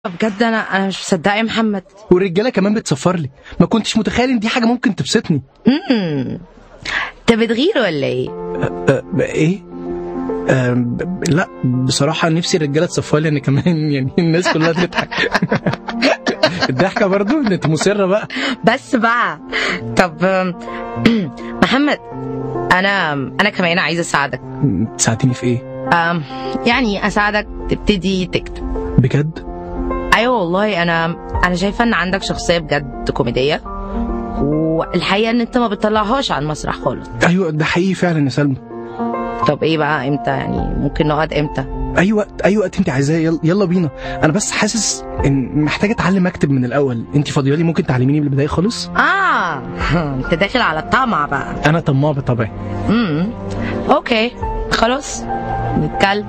بجد انا انا مش مصدقه يا محمد والرجاله كمان بتصفر لي ما كنتش متخيل ان دي حاجه ممكن تبسطني امم انت بتغير ولا ايه أه ب- ايه أه ب- لا بصراحه نفسي الرجاله تصفر لي انا كمان يعني الناس كلها تضحك الضحكه برضو انت مصره بقى بس بقى طب أم، محمد انا انا كمان عايزه اساعدك تساعديني في ايه أم، يعني اساعدك تبتدي تكتب بجد ايوه والله انا انا شايفه ان عندك شخصيه بجد كوميديه والحقيقه ان انت ما بتطلعهاش على المسرح خالص ايوه ده حقيقي فعلا يا سلمى طب ايه بقى امتى يعني ممكن نقعد امتى اي وقت اي وقت انت عايزاه يلا, يلا بينا انا بس حاسس ان محتاج اتعلم اكتب من الاول انت فاضيه لي ممكن تعلميني من البدايه خالص اه انت داخل على الطمع بقى انا طماع بطبعي امم اوكي خلاص نتكلم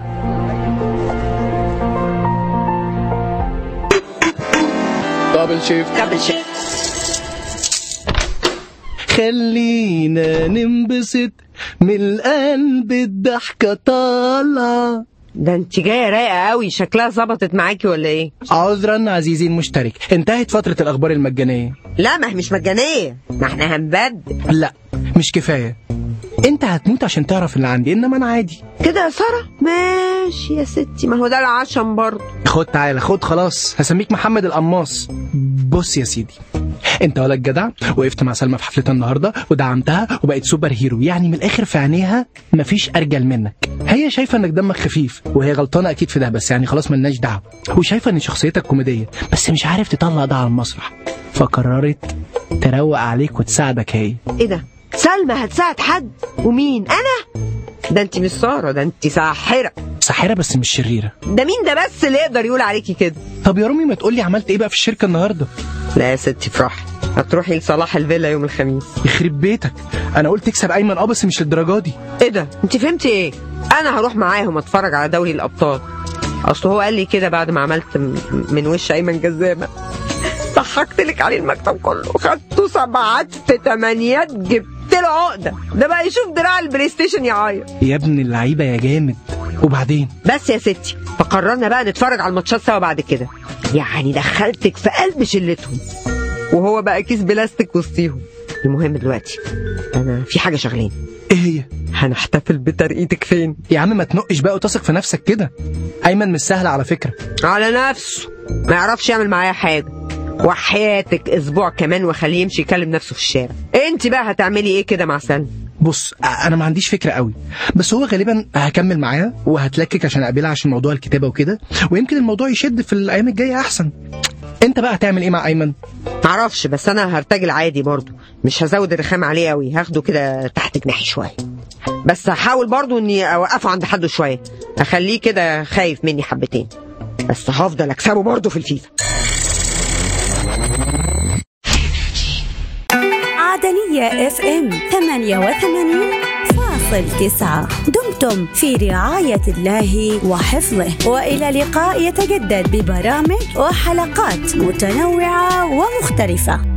دبل شيفت دبل شيء خلينا ننبسط من القلب الضحكة طالعة ده انت جايه رايقه قوي شكلها ظبطت معاكي ولا ايه عذرا عزيزي المشترك انتهت فترة الأخبار المجانية لا ما هي مش مجانيه ما احنا هنبدل لا مش كفاية انت هتموت عشان تعرف اللي عندي انما انا عادي كده يا ساره ماشي يا ستي ما هو ده العشم برضه خد تعالى خد خلاص هسميك محمد القماص بص يا سيدي انت ولد جدع وقفت مع سلمى في حفلتها النهارده ودعمتها وبقت سوبر هيرو يعني من الاخر في عينيها مفيش ارجل منك هي شايفه انك دمك خفيف وهي غلطانه اكيد في ده بس يعني خلاص ملناش دعوه وشايفه ان شخصيتك كوميديه بس مش عارف تطلع ده على المسرح فقررت تروق عليك وتساعدك هي ايه ده سلمى هتساعد حد ومين انا ده انت مش ساره ده انت ساحره ساحره بس مش شريره ده مين ده بس اللي يقدر يقول عليكي كده طب يا رومي ما تقولي عملت ايه بقى في الشركه النهارده لا يا ستي افرحي هتروحي لصلاح الفيلا يوم الخميس يخرب بيتك انا قلت تكسب ايمن اه بس مش للدرجه دي ايه ده انت فهمتي ايه انا هروح معاهم اتفرج على دوري الابطال اصل هو قال لي كده بعد ما عملت م- من وش ايمن جزامه ضحكت لك عليه المكتب كله خدته سبعات في تمانيات جبت له عقده ده بقى يشوف دراع البلاي ستيشن يعيط يا ابن اللعيبه يا جامد وبعدين بس يا ستي فقررنا بقى نتفرج على الماتشات سوا بعد كده يعني دخلتك في قلب شلتهم وهو بقى كيس بلاستيك وسطيهم المهم دلوقتي انا في حاجه شغلاني ايه هي هنحتفل بترقيتك فين يا عم ما تنقش بقى وتثق في نفسك كده ايمن مش سهل على فكره على نفسه ما يعرفش يعمل معايا حاجه وحياتك اسبوع كمان واخليه يمشي يكلم نفسه في الشارع انت بقى هتعملي ايه كده مع سلمى بص أ- انا ما عنديش فكره قوي بس هو غالبا هكمل معاها وهتلكك عشان اقابلها عشان موضوع الكتابه وكده ويمكن الموضوع يشد في الايام الجايه احسن انت بقى هتعمل ايه مع ايمن معرفش بس انا هرتجل عادي برضو مش هزود الرخام عليه قوي هاخده كده تحت جناحي شويه بس هحاول برضو اني اوقفه عند حده شويه اخليه كده خايف مني حبتين بس هفضل اكسبه برضو في الفيفا عدنية اف ام 88.9 دمتم في رعاية الله وحفظه وإلى لقاء يتجدد ببرامج وحلقات متنوعة ومختلفة